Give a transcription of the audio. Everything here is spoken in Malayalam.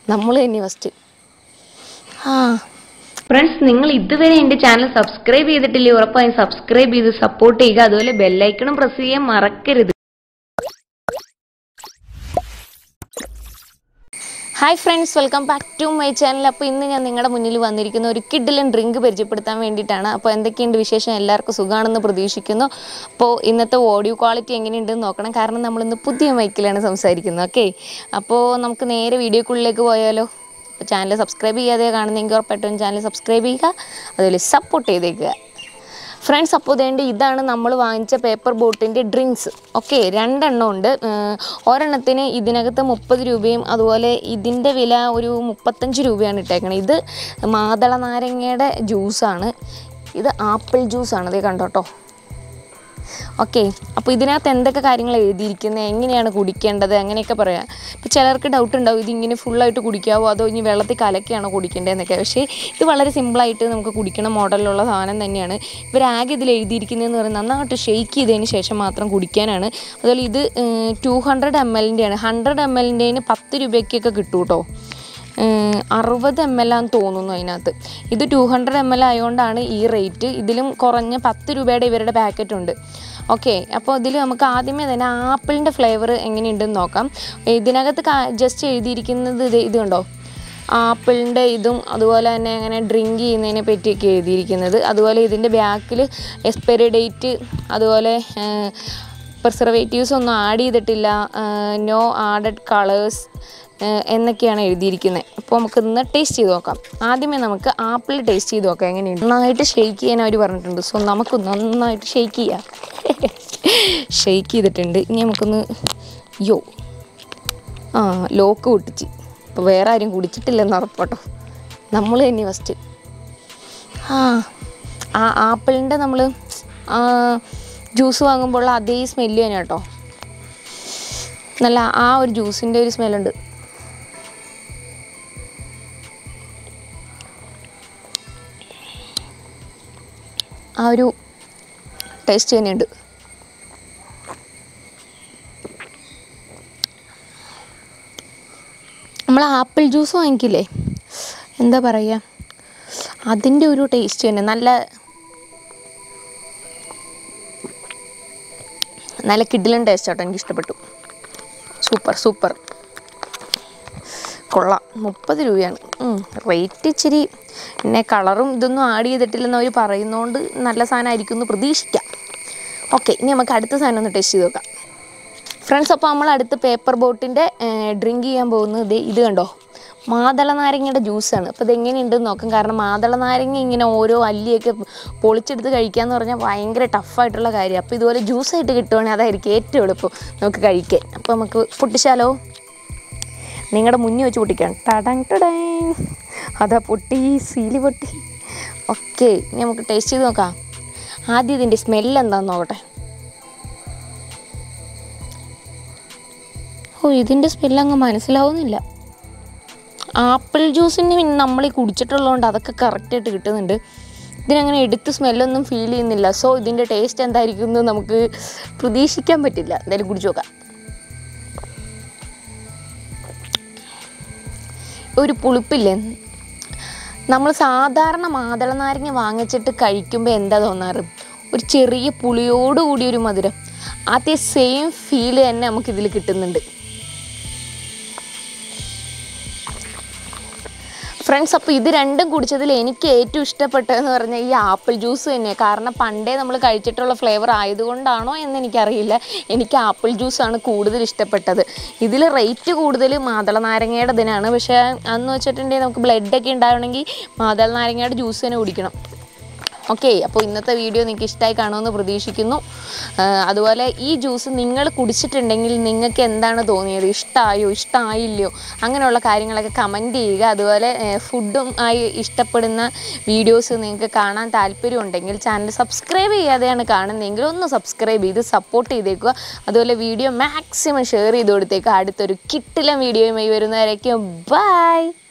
നമ്മൾ തന്നെ ഫസ്റ്റ് ആ ഫ്രണ്ട്സ് നിങ്ങൾ ഇതുവരെ എന്റെ ചാനൽ സബ്സ്ക്രൈബ് ചെയ്തിട്ടില്ലേ ഉറപ്പായും സബ്സ്ക്രൈബ് ചെയ്ത് സപ്പോർട്ട് ചെയ്യുക അതുപോലെ ബെല്ലൈക്കണും പ്രസ് ചെയ്യാൻ മറക്കരുത് hi friends welcome back to my channel അപ്പോൾ ഇന്ന് ഞാൻ നിങ്ങളുടെ മുന്നിൽ വന്നിരിക്കുന്ന ഒരു കിഡിലൻ ഡ്രിങ്ക് പരിചയപ്പെടുത്താൻ വേണ്ടിയിട്ടാണ് അപ്പോൾ എന്തൊക്കെയുണ്ട് വിശേഷം എല്ലാവർക്കും സുഖമാണെന്ന് പ്രതീക്ഷിക്കുന്നു അപ്പോൾ ഇന്നത്തെ ഓഡിയോ ക്വാളിറ്റി എങ്ങനെയുണ്ടെന്ന് നോക്കണം കാരണം നമ്മളിന്ന് പുതിയ മൈക്കിലാണ് സംസാരിക്കുന്നത് ഓക്കെ അപ്പോൾ നമുക്ക് നേരെ വീഡിയോക്കുള്ളിലേക്ക് പോയാലോ അപ്പോൾ ചാനൽ സബ്സ്ക്രൈബ് ചെയ്യാതെ കാണുന്നെങ്കിൽ ഉറപ്പായിട്ടും ചാനൽ സബ്സ്ക്രൈബ് ചെയ്യുക അതുപോലെ സപ്പോർട്ട് ചെയ്തേക്കുക ഫ്രണ്ട്സ് അപ്പോൾ ഇതേണ്ട ഇതാണ് നമ്മൾ വാങ്ങിച്ച പേപ്പർ ബോട്ടിൻ്റെ ഡ്രിങ്ക്സ് ഓക്കെ രണ്ടെണ്ണം ഉണ്ട് ഏർ ഒരെണ്ണത്തിന് ഇതിനകത്ത് മുപ്പത് രൂപയും അതുപോലെ ഇതിൻ്റെ വില ഒരു മുപ്പത്തഞ്ച് രൂപയാണ് ഇട്ടേക്കണത് ഇത് മാതള നാരങ്ങയുടെ ജ്യൂസാണ് ഇത് ആപ്പിൾ ജ്യൂസാണ് ഇത് കണ്ടോട്ടോ ഓക്കെ അപ്പോൾ ഇതിനകത്ത് എന്തൊക്കെ കാര്യങ്ങൾ എഴുതിയിരിക്കുന്നത് എങ്ങനെയാണ് കുടിക്കേണ്ടത് അങ്ങനെയൊക്കെ പറയാം ഇപ്പോൾ ചിലർക്ക് ഡൗട്ട് ഉണ്ടാവും ഇതിങ്ങനെ ഫുള്ളായിട്ട് കുടിക്കാവോ അതോ ഇനി വെള്ളത്തിൽ കലക്കിയാണോ കുടിക്കേണ്ടതെന്നൊക്കെ പക്ഷേ ഇത് വളരെ സിമ്പിളായിട്ട് നമുക്ക് കുടിക്കണ മോഡലിലുള്ള സാധനം തന്നെയാണ് ഇവർ ആകെ ഇതിൽ എഴുതിയിരിക്കുന്നതെന്ന് പറയുന്നത് നന്നായിട്ട് ഷെയ്ക്ക് ചെയ്തതിന് ശേഷം മാത്രം കുടിക്കാനാണ് അതുപോലെ ഇത് ടു ഹൺഡ്രഡ് എം എല്ലിൻ്റെയാണ് ഹൺഡ്രഡ് എം എല്ലിൻ്റെന് പത്ത് രൂപയ്ക്കൊക്കെ കിട്ടും കേട്ടോ അറുപത് എം എൽ ആണെന്ന് തോന്നുന്നു അതിനകത്ത് ഇത് ടു ഹൺഡ്രഡ് എം എൽ ആയതുകൊണ്ടാണ് ഈ റേറ്റ് ഇതിലും കുറഞ്ഞ പത്ത് രൂപയുടെ ഇവരുടെ പാക്കറ്റ് ഉണ്ട് ഓക്കെ അപ്പോൾ ഇതിൽ നമുക്ക് ആദ്യമേ തന്നെ ആപ്പിളിൻ്റെ ഫ്ലേവർ എങ്ങനെയുണ്ടെന്ന് നോക്കാം ഇതിനകത്ത് ജസ്റ്റ് എഴുതിയിരിക്കുന്നത് ഇത് ഇത് കണ്ടോ ആപ്പിളിൻ്റെ ഇതും അതുപോലെ തന്നെ അങ്ങനെ ഡ്രിങ്ക് ചെയ്യുന്നതിനെ പറ്റിയൊക്കെ എഴുതിയിരിക്കുന്നത് അതുപോലെ ഇതിൻ്റെ ബാക്കിൽ എക്സ്പയറി ഡേറ്റ് അതുപോലെ പ്രിസർവേറ്റീവ്സ് ഒന്നും ആഡ് ചെയ്തിട്ടില്ല നോ ആഡഡ് കളേഴ്സ് എന്നൊക്കെയാണ് എഴുതിയിരിക്കുന്നത് അപ്പോൾ നമുക്ക് ഇന്ന് ടേസ്റ്റ് ചെയ്ത് നോക്കാം ആദ്യമേ നമുക്ക് ആപ്പിൾ ടേസ്റ്റ് ചെയ്ത് നോക്കാം എങ്ങനെയുണ്ട് നന്നായിട്ട് ഷെയ്ക്ക് ചെയ്യാൻ അവർ പറഞ്ഞിട്ടുണ്ട് സോ നമുക്ക് നന്നായിട്ട് ഷെയ്ക്ക് ചെയ്യാം ഷെയ്ക്ക് ചെയ്തിട്ടുണ്ട് ഇനി നമുക്കൊന്ന് യോ ആ ലോക്ക് പൊട്ടിച്ച് ഇപ്പോൾ വേറെ ആരും കുടിച്ചിട്ടില്ലെന്ന് ഉറപ്പാട്ടോ നമ്മൾ തന്നെ ഫസ്റ്റ് ആ ആ ആപ്പിളിൻ്റെ നമ്മൾ ജ്യൂസ് വാങ്ങുമ്പോൾ അതേ സ്മെല്ല് തന്നെ കേട്ടോ നല്ല ആ ഒരു ജ്യൂസിൻ്റെ ഒരു സ്മെല്ലുണ്ട് ആ ഒരു ടേസ്റ്റ് തന്നെയുണ്ട് നമ്മൾ ആപ്പിൾ ജ്യൂസ് വാങ്ങിക്കില്ലേ എന്താ പറയുക അതിൻ്റെ ഒരു ടേസ്റ്റ് തന്നെ നല്ല നല്ല കിഡിലൻ ടേസ്റ്റ് ആട്ടോ എനിക്ക് ഇഷ്ടപ്പെട്ടു സൂപ്പർ സൂപ്പർ കൊള്ളാം മുപ്പത് രൂപയാണ് റേറ്റ് ഇച്ചിരി പിന്നെ കളറും ഇതൊന്നും ആഡ് ചെയ്തിട്ടില്ലെന്ന് അവർ പറയുന്നതുകൊണ്ട് നല്ല സാധനമായിരിക്കും എന്ന് പ്രതീക്ഷിക്കാം ഓക്കെ ഇനി നമുക്ക് അടുത്ത സാധനം ഒന്ന് ടേസ്റ്റ് ചെയ്ത് നോക്കാം ഫ്രണ്ട്സ് അപ്പോൾ നമ്മൾ അടുത്ത് പേപ്പർ ബോട്ടിൻ്റെ ഡ്രിങ്ക് ചെയ്യാൻ പോകുന്നത് ദേ ഇത് കണ്ടോ മാതള നാരങ്ങയുടെ ജ്യൂസാണ് അപ്പോൾ ഇത് എങ്ങനെയുണ്ടെന്ന് നോക്കാം കാരണം മാതള നാരങ്ങ ഇങ്ങനെ ഓരോ അല്ലിയൊക്കെ പൊളിച്ചെടുത്ത് കഴിക്കാന്ന് പറഞ്ഞാൽ ഭയങ്കര ടഫായിട്ടുള്ള കാര്യം അപ്പോൾ ഇതുപോലെ ജ്യൂസായിട്ട് കിട്ടുവാണെങ്കിൽ അതായിരിക്കും ഏറ്റവും എളുപ്പം നമുക്ക് കഴിക്കാൻ അപ്പോൾ നമുക്ക് പൊട്ടിച്ചാലോ നിങ്ങളുടെ മുന്നിൽ വെച്ച് പൊട്ടിക്കാം ടടങ് ടടങ് അതാ പൊട്ടി സീലി പൊട്ടി ഓക്കെ ഇനി നമുക്ക് ടേസ്റ്റ് ചെയ്ത് നോക്കാം ആദ്യം ഇതിൻ്റെ സ്മെല്ല് എന്താണെന്ന് നോക്കട്ടെ ഓ ഇതിൻ്റെ സ്മെല്ല് അങ്ങ് മനസ്സിലാവുന്നില്ല ആപ്പിൾ ജ്യൂസിന് പിന്നെ നമ്മൾ ഈ കുടിച്ചിട്ടുള്ളതുകൊണ്ട് അതൊക്കെ കറക്റ്റായിട്ട് കിട്ടുന്നുണ്ട് ഇതിനങ്ങനെ എടുത്ത് സ്മെല്ലൊന്നും ഫീൽ ചെയ്യുന്നില്ല സോ ഇതിൻ്റെ ടേസ്റ്റ് എന്തായിരിക്കും എന്ന് നമുക്ക് പ്രതീക്ഷിക്കാൻ പറ്റില്ല എന്തായാലും കുടിച്ചു നോക്കാം ഒരു പുളിപ്പില്ലേ നമ്മൾ സാധാരണ മാതള നാരങ്ങ വാങ്ങിച്ചിട്ട് കഴിക്കുമ്പോൾ എന്താ തോന്നാറ് ഒരു ചെറിയ പുളിയോട് കൂടിയ ഒരു മധുരം അതേ സെയിം ഫീല് തന്നെ നമുക്കിതിൽ കിട്ടുന്നുണ്ട് ഫ്രണ്ട്സ് അപ്പോൾ ഇത് രണ്ടും കുടിച്ചതിൽ എനിക്ക് ഏറ്റവും ഇഷ്ടപ്പെട്ടതെന്ന് പറഞ്ഞാൽ ഈ ആപ്പിൾ ജ്യൂസ് തന്നെ കാരണം പണ്ടേ നമ്മൾ കഴിച്ചിട്ടുള്ള ഫ്ലേവർ ആയതുകൊണ്ടാണോ എന്ന് എനിക്കറിയില്ല എനിക്ക് ആപ്പിൾ ജ്യൂസാണ് കൂടുതൽ ഇഷ്ടപ്പെട്ടത് ഇതിൽ റേറ്റ് കൂടുതൽ മാതള നാരങ്ങയുടെ ഇതിനാണ് പക്ഷേ അന്ന് വെച്ചിട്ടുണ്ടെങ്കിൽ നമുക്ക് ബ്ലഡൊക്കെ ഉണ്ടാവണമെങ്കിൽ മാതള നാരങ്ങയുടെ ജ്യൂസ് തന്നെ കുടിക്കണം ഓക്കെ അപ്പോൾ ഇന്നത്തെ വീഡിയോ നിങ്ങൾക്ക് ഇഷ്ടമായി കാണുമെന്ന് പ്രതീക്ഷിക്കുന്നു ആ, അതുപോലെ ഈ ജ്യൂസ് നിങ്ങൾ കുടിച്ചിട്ടുണ്ടെങ്കിൽ നിങ്ങൾക്ക് എന്താണ് തോന്നിയത് ഇഷ്ടമായോ ഇഷ്ടമായില്ലയോ അങ്ങനെയുള്ള കാര്യങ്ങളൊക്കെ കമൻറ്റ് ചെയ്യുക അതുപോലെ ഫുഡും ആയി ഇഷ്ടപ്പെടുന്ന വീഡിയോസ് നിങ്ങൾക്ക് കാണാൻ താല്പര്യമുണ്ടെങ്കിൽ ചാനൽ സബ്സ്ക്രൈബ് ചെയ്യാതെയാണ് കാണുന്നതെങ്കിൽ ഒന്ന് സബ്സ്ക്രൈബ് ചെയ്ത് സപ്പോർട്ട് ചെയ്തേക്കുക അതുപോലെ വീഡിയോ മാക്സിമം ഷെയർ ചെയ്ത് കൊടുത്തേക്കുക അടുത്തൊരു കിട്ടില്ല വീഡിയോയുമായി വരുന്നവരേക്കും ബൈ